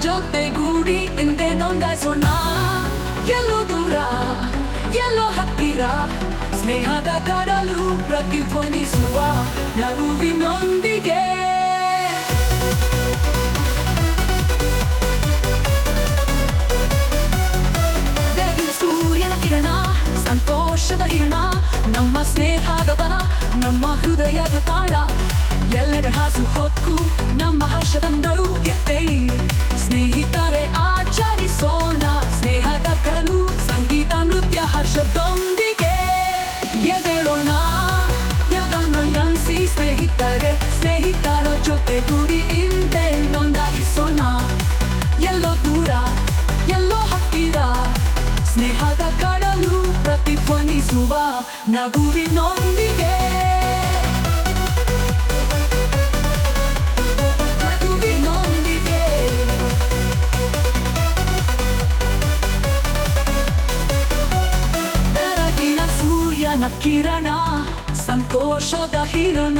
ಜೊತೆಗೂಡಿ ಹಿಂದೆ ನೋಂದಾಯಿಸೋಣ ಎಲ್ಲೋ ದೂರ ಎಲ್ಲೋ ಹತ್ತಿರ ಸ್ನೇಹದ ಕಡಲು ಪ್ರತಿಧ್ವನಿಸುವ ನಗುವಿನೊಂದಿಗೆ ಬೆಳಗಿನ ಸೂರ್ಯನ ಕಿರಣ ಸಂತೋಷದ ಹಿರಣ ನಮ್ಮ ಸ್ನೇಹದ ಬಲ ನಮ್ಮ ಹೃದಯದ ತಾಳ ಎಲ್ಲೆಡೆ ಹಾಸು ಹೊಕ್ಕು ನಮ್ಮ ಹರ್ಷದ ನಡು ಎತ್ತೇಳಿ ಸ್ನೇಹಿತರೆ ಆಚರಿಸೋಣ ಸ್ನೇಹದ ಕಡಲು ಸಂಗೀತ ನೃತ್ಯ ಹರ್ಷದೊಂದಿಗೆ ಎದೇಳೋಣ ಎದನ್ನು ಎನ್ಸಿ ಸ್ನೇಹಿತರೆ ಸ್ನೇಹಿತರ ಜೊತೆಗೂಡಿ ಹಿಂದೆ ನೋಂದಾಯಿಸೋಣ ಎಲ್ಲೋ ದೂರ ಎಲ್ಲೋ ಹತ್ತಿರ ಸ್ನೇಹದ ಕಡಲು ಪ್ರತಿಧ್ವನಿಸುವ ನಗುವಿನೊಂದಿಗೆ ನಗುವಿನೊಂದಿಗೆ ಬೆಳಗಿನ ಸೂರ್ಯನ ಕಿರಣ ಸಂತೋಷದ ಹಿರಣ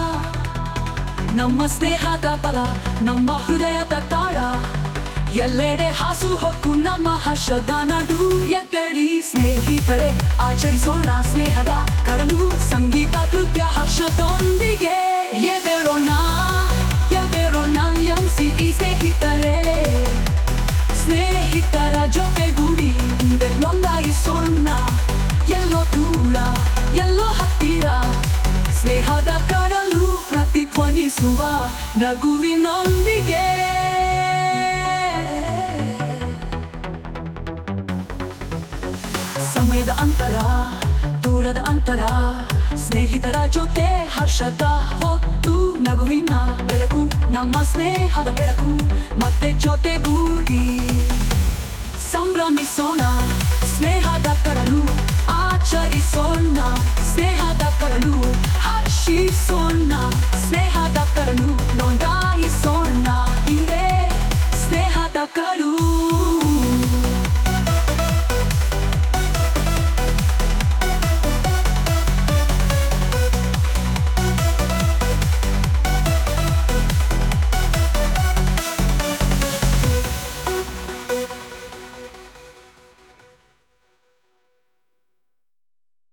ನಮ್ಮ ಸ್ನೇಹದ ಬಲ ನಮ್ಮ ಹೃದಯದ ತಾಳ ಎಲ್ಲೆಡೆ ಹಾಸು ಹೊಕ್ಕು ನಮ್ಮ ಹರ್ಷದ ನಡು ಎತ್ತಡಿ ಸ್ನೇಹಿತರೆ ಆಚರಿಸೋಣ ಸ್ನೇಹದ ಕಡಲು ಸಂಗೀತ ನೃತ್ಯ ಹರ್ಷದೊಂದಿಗೆ ಎದೆರೋಣ ಎದೆರೋಣ ಎಂಸಿ ಈ ಸ್ನೇಹಿತರೆ ಸ್ನೇಹಿತರ ಜೊತೆಗೂಡಿ ಹಿಂದೆ ನೋಂದಾಯಿಸೋಣ ಎಲ್ಲೋ ದೂರ ಎಲ್ಲೋ ಹತ್ತಿರ ಸ್ನೇಹದ ಕಡಲು ಪ್ರತಿಧ್ವನಿಸುವ ನಗುವಿನೊಂದಿಗೆ ಸಮಯದ ಅಂತರ ದೂರದ ಅಂತರ ಸ್ನೇಹಿತರ ಜೊತೆ ಹರ್ಷದ ಹೊತ್ತು ನಗುವಿನ ಬೆಳಕು ನಮ್ಮ ಸ್ನೇಹದ ಬೆಳಕು ಮತ್ತೆ ಜೊತೆಗೂಡಿ ಸಂಭ್ರಮಿಸೋಣ ಸ್ನೇಹದ ಕಡಲು ಆಚರಿಸೋಣ